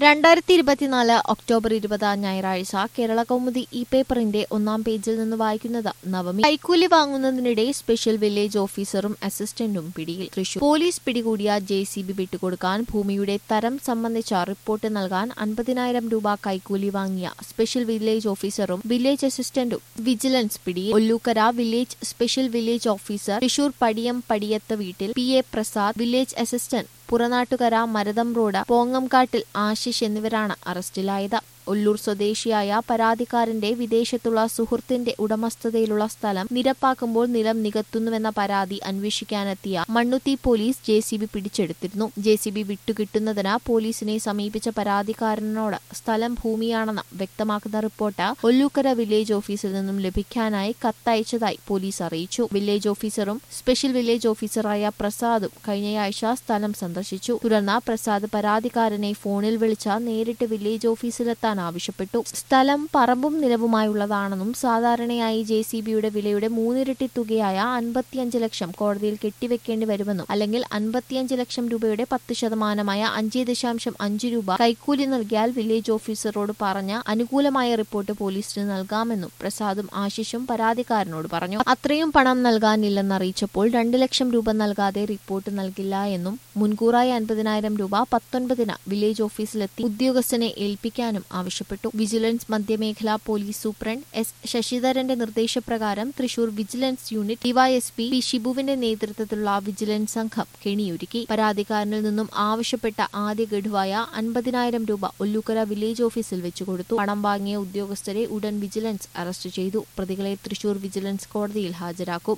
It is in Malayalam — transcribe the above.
രണ്ടായിരത്തി ഇരുപത്തിനാല് ഒക്ടോബർ ഇരുപത് ഞായറാഴ്ച കേരള കൗമുദി ഇ പേപ്പറിന്റെ ഒന്നാം പേജിൽ നിന്ന് വായിക്കുന്നത് നവമി കൈക്കൂലി വാങ്ങുന്നതിനിടെ സ്പെഷ്യൽ വില്ലേജ് ഓഫീസറും അസിസ്റ്റന്റും പിടിയിൽ തൃശൂർ പോലീസ് പിടികൂടിയ ജെ സി ബി വിട്ടുകൊടുക്കാൻ ഭൂമിയുടെ തരം സംബന്ധിച്ച റിപ്പോർട്ട് നൽകാൻ അൻപതിനായിരം രൂപ കൈക്കൂലി വാങ്ങിയ സ്പെഷ്യൽ വില്ലേജ് ഓഫീസറും വില്ലേജ് അസിസ്റ്റന്റും വിജിലൻസ് പിടിയിൽ Ollukkara village special village officer Thrissur Padiyam Padiyath വീട്ടിൽ P A Prasad village assistant Puranattukara Maratham road Pongamkattil Ashish എന്നിവരാണ് അറസ്റ്റിലായത് ഒല്ലൂർ സ്വദേശിയായ പരാതിക്കാരന്റെ വിദേശത്തുള്ള സുഹൃത്തിന്റെ ഉടമസ്ഥതയിലുള്ള സ്ഥലം നിരപ്പാക്കുമ്പോൾ നിലം നികത്തുന്നുവെന്ന പരാതി അന്വേഷിക്കാനെത്തിയ Mannuthy police J C B പിടിച്ചെടുത്തിരുന്നു ജെ സി ബി വിട്ടുകിട്ടുന്നതിന് പോലീസിനെ സമീപിച്ച പരാതിക്കാരനോട് സ്ഥലം ഭൂമിയാണെന്ന് വ്യക്തമാക്കുന്ന റിപ്പോർട്ട് ഒല്ലൂക്കര വില്ലേജ് ഓഫീസിൽ നിന്നും ലഭിക്കാനായി കത്തയച്ചതായി പോലീസ് അറിയിച്ചു വില്ലേജ് ഓഫീസറും സ്പെഷ്യൽ വില്ലേജ് ഓഫീസറായ പ്രസാദും കഴിഞ്ഞയാഴ്ച സ്ഥലം സന്ദർശിച്ചു തുടർന്ന് പ്രസാദ് പരാതിക്കാരനെ ഫോണിൽ വിളിച്ച നേരിട്ട് വില്ലേജ് ഓഫീസിലെത്താൻ ആവശ്യപ്പെട്ടു സ്ഥലം പറമ്പും നിലവുമായുള്ളതാണെന്നും സാധാരണയായി ജെ സി ബിയുടെ വിലയുടെ മൂന്നിരട്ടി തുകയായ അൻപത്തിയഞ്ച് ലക്ഷം കോടതിയിൽ കെട്ടിവെക്കേണ്ടി വരുമെന്നും അല്ലെങ്കിൽ അൻപത്തിയഞ്ച് ലക്ഷം രൂപയുടെ പത്ത് ശതമാനമായ അഞ്ച് ദശാംശം അഞ്ച് രൂപ കൈക്കൂലി നൽകിയാൽ വില്ലേജ് ഓഫീസറോട് പറഞ്ഞ് അനുകൂലമായ റിപ്പോർട്ട് പോലീസിന് നൽകാമെന്നും പ്രസാദും ആശിഷും പരാതിക്കാരനോട് പറഞ്ഞു അത്രയും പണം നൽകാനില്ലെന്നറിയിച്ചപ്പോൾ രണ്ട് ലക്ഷം രൂപ നൽകാതെ റിപ്പോർട്ട് നൽകില്ല എന്നും മുൻകൂറായി അൻപതിനായിരം രൂപ പത്തൊൻപതിന് വില്ലേജ് ഓഫീസിലെത്തി ഉദ്യോഗസ്ഥനെ ഏൽപ്പിക്കാനും ആവശ്യപ്പെട്ടു വിജിലൻസ് മധ്യമേഖലാ പോലീസ് സൂപ്രണ്ട് എസ് ശശിധരന്റെ നിർദ്ദേശപ്രകാരം Thrissur vigilance unit DYSP P ഷിബുവിന്റെ നേതൃത്വത്തിലുള്ള വിജിലൻസ് സംഘം കെണിയൊരുക്കി പരാതിക്കാരനിൽ നിന്നും ആവശ്യപ്പെട്ട ആദ്യ ഗഡുവായ അൻപതിനായിരം രൂപ ഒല്ലൂക്കര വില്ലേജ് ഓഫീസിൽ വെച്ചുകൊടുത്തു പണം വാങ്ങിയ ഉദ്യോഗസ്ഥരെ ഉടൻ വിജിലൻസ് അറസ്റ്റ് ചെയ്തു പ്രതികളെ തൃശൂർ വിജിലൻസ് കോടതിയിൽ ഹാജരാക്കും